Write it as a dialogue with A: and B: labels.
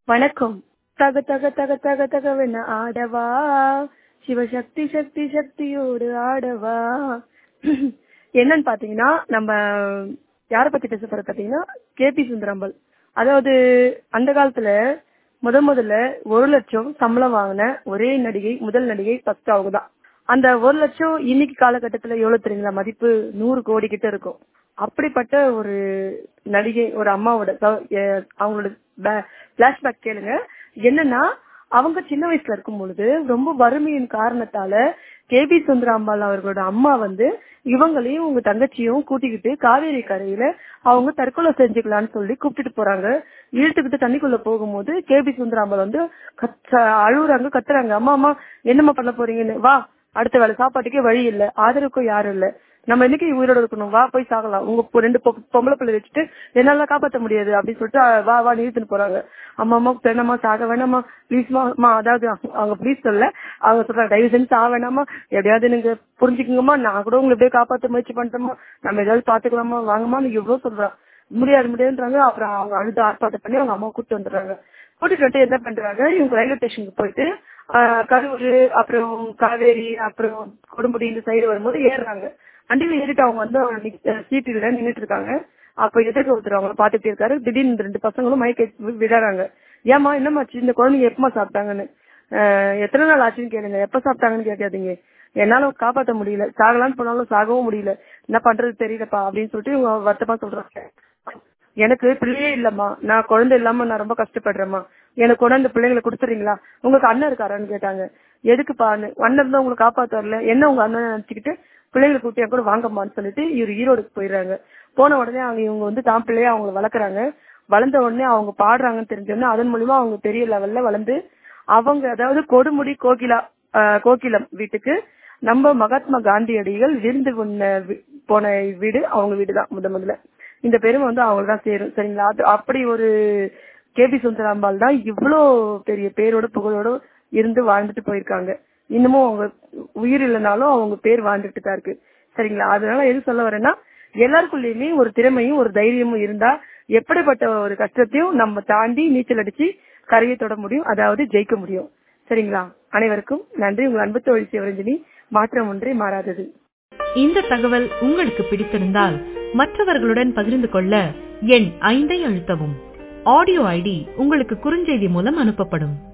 A: வணக்கம் தக தக தக தக தகவென ஆடவா சிவசக்தி சக்தி சக்தியோடு ஆடவா என்னன்னு பாத்தீங்கன்னா நம்ம யார பத்தி பேச போற பாத்தீங்கன்னா கேபி சுந்தரம்பல் அதாவது அந்த காலத்துல முத முதல்ல ஒரு லட்சம் சம்பளம் வாங்கின ஒரே நடிகை முதல் நடிகை ஃபர்ஸ்ட் அவங்க தான் அந்த ஒரு லட்சம் இன்னைக்கு காலகட்டத்துல எவ்வளவு தெரியுங்களா மதிப்பு நூறு கோடி கிட்ட இருக்கும் அப்படிப்பட்ட ஒரு நடிகை ஒரு அம்மாவோட ச- எ- அவங்களோட பிளாஷ்பேக் கேளுங்க என்னன்னா அவங்க சின்ன வயசுல இருக்கும் பொழுது ரொம்ப வறுமையின் காரணத்தால கேபி சுந்தராம்பாள் அவர்களோட அம்மா வந்து இவங்களையும் உங்க தங்கச்சியும் கூட்டிக்கிட்டு காவேரி கரையில அவங்க தற்கொலை செஞ்சுக்கலாம்னு சொல்லி கூப்பிட்டுட்டு போறாங்க இழுத்துக்கிட்டு தண்ணிக்குள்ள போகும்போது கேபி சுந்தராம்பாள் வந்து கத்த அழுகுறாங்க கத்துறாங்க அம்மா அம்மா என்னம்மா பண்ண போறீங்கன்னு வா அடுத்த வேலை சாப்பாட்டுக்கே வழி இல்ல ஆதரவுக்கும் யாரும் இல்ல நம்ம என்னைக்கு உயிரோட இருக்கணும் வா போய் சாகலாம் உங்க பொ- ரெண்டு பொ- பொம்பளை பிள்ளை வச்சுட்டு என்னால காப்பாத்த முடியாது அப்படின்னு சொல்லிட்டு அஹ், வா வா நிறுத்துன்னு போறாங்க அம்மா அம்மா வேணாமா சாக வேணாமா ப்ளீஸ்மா அம்மா அதாவது அவங்க ப்ளீஸ் சொல்ல அவங்க சொல்றாங்க தயவு செஞ்சு சாக வேணாமா எப்படியாவது நீங்க புரிஞ்சுக்குங்கம்மா நான் கூட உங்களை எப்படியே காப்பாத்த முயற்சி பண்ணிட்டோமா நம்ம ஏதாவது பாத்துக்கலாமா வாங்கம்மா நீங்க எவ்வளவு சொல்றா முடியாது முடியாதுன்றாங்க அப்புறம் அவங்க அழுது ஆர்ப்பாட்டம் பண்ணி அவங்க அம்மா கூட்டு வந்துடுறாங்க கூட்டிட்டு வந்து என்ன பண்றாங்க இவங்க ரயில்வே ஸ்டேஷனுக்கு போயிட்டு ஆஹ், கரூர் அப்புறம் காவேரி அப்புறம் கொடுமுடி இந்த சைடு வரும்போது ஏறுறாங்க வண்டியில ஏறிட்டு அவங்க வந்து சீட்டுல நின்னுட்டு இருக்காங்க அப்ப எதிர்க்க ஒருத்தர் அவங்கள பாத்துட்டே இருக்காரு திடீர்னு இந்த ரெண்டு பசங்களும் மயக்க வி- விழறாங்க ஏமா என்னமாச்சு இந்த குழந்தைங்க எப்பமா சாப்பிட்டாங்கன்னு ஆஹ், எத்தனை நாள் ஆச்சுன்னு கேளுங்க எப்ப சாப்பிட்டாங்கன்னு கேட்காதீங்க என்னால காப்பாத்த முடியல சாகலான்னு போனாலும் சாகவும் முடியல என்ன பண்றது தெரியலப்பா அப்படின்னு சொல்லிட்டு இவங்க வருத்தமா சொல்றாங்க எனக்கு பிள்ளையே இல்லம்மா நான் குழந்தை இல்லாம நான் ரொம்ப கஷ்டப்படுறேம்மா எனக்கு கொண்டு அந்த பிள்ளைங்களை கொடுத்துறீங்களா உங்களுக்கு அண்ணன் இருக்காரான்னு கேட்டாங்க எதுக்குப்பா அண்ணன் அண்ணன் இருந்தா உங்களை காப்பாத்த வரல என்ன உங்க அண்ணன் நினைச்சுக்கிட்டு பிள்ளைங்களை கூட்டி என் கூட வாங்கம்மான்னு சொல்லிட்டு இவர் ஈரோடுக்கு போயிடுறாங்க போன உடனே அவங்க இவங்க வந்து தான் பிள்ளைய அவங்களை வளர்க்குறாங்க வளர்ந்த உடனே அவங்க பாடுறாங்கன்னு தெரிஞ்ச உடனே அதன் மூலியமா அவங்க பெரிய லெவல்ல வளர்ந்து அவங்க அதாவது கொடுமுடி கோகிலா ஆஹ் கோகிலம் வீட்டுக்கு நம்ம மகாத்மா காந்தியடிகள் விருந்து உண்ண வி- போன வீடு அவங்க வீடு தான் முத முதல்ல இந்த பெருமை வந்து அவங்களுக்கு தான் சேரும் சரிங்களா அது அப்படி ஒரு கேபி சுந்தராம்பாள் தான் இவ்வளோ பெரிய பேரோட புகழோட இருந்து வாழ்ந்துட்டு போயிருக்காங்க இன்னமும் அவங்க உயிர் இல்லைனாலும் அவங்க பேர் வாழ்ந்துட்டு தான் இருக்கு சரிங்களா அதனால எது சொல்ல வரேன்னா எல்லாருக்குள்ளயுமே ஒரு திறமையும் ஒரு தைரியமும் இருந்தா எப்படிப்பட்ட ஒரு கஷ்டத்தையும் நம்ம தாண்டி நீச்சல் அடிச்சு கரையை தொட முடியும் அதாவது ஜெயிக்க முடியும் சரிங்களா அனைவருக்கும் நன்றி உங்கள் அன்பு தோழி சிவரஞ்சனி மாற்றம் ஒன்றே மாறாதது
B: இந்த தகவல் உங்களுக்கு பிடித்திருந்தால் மற்றவர்களுடன் பகிர்ந்து கொள்ள எண் ஐந்தை அழுத்தவும் ஆடியோ ஐடி உங்களுக்கு குறுஞ்செய்தி மூலம் அனுப்பப்படும்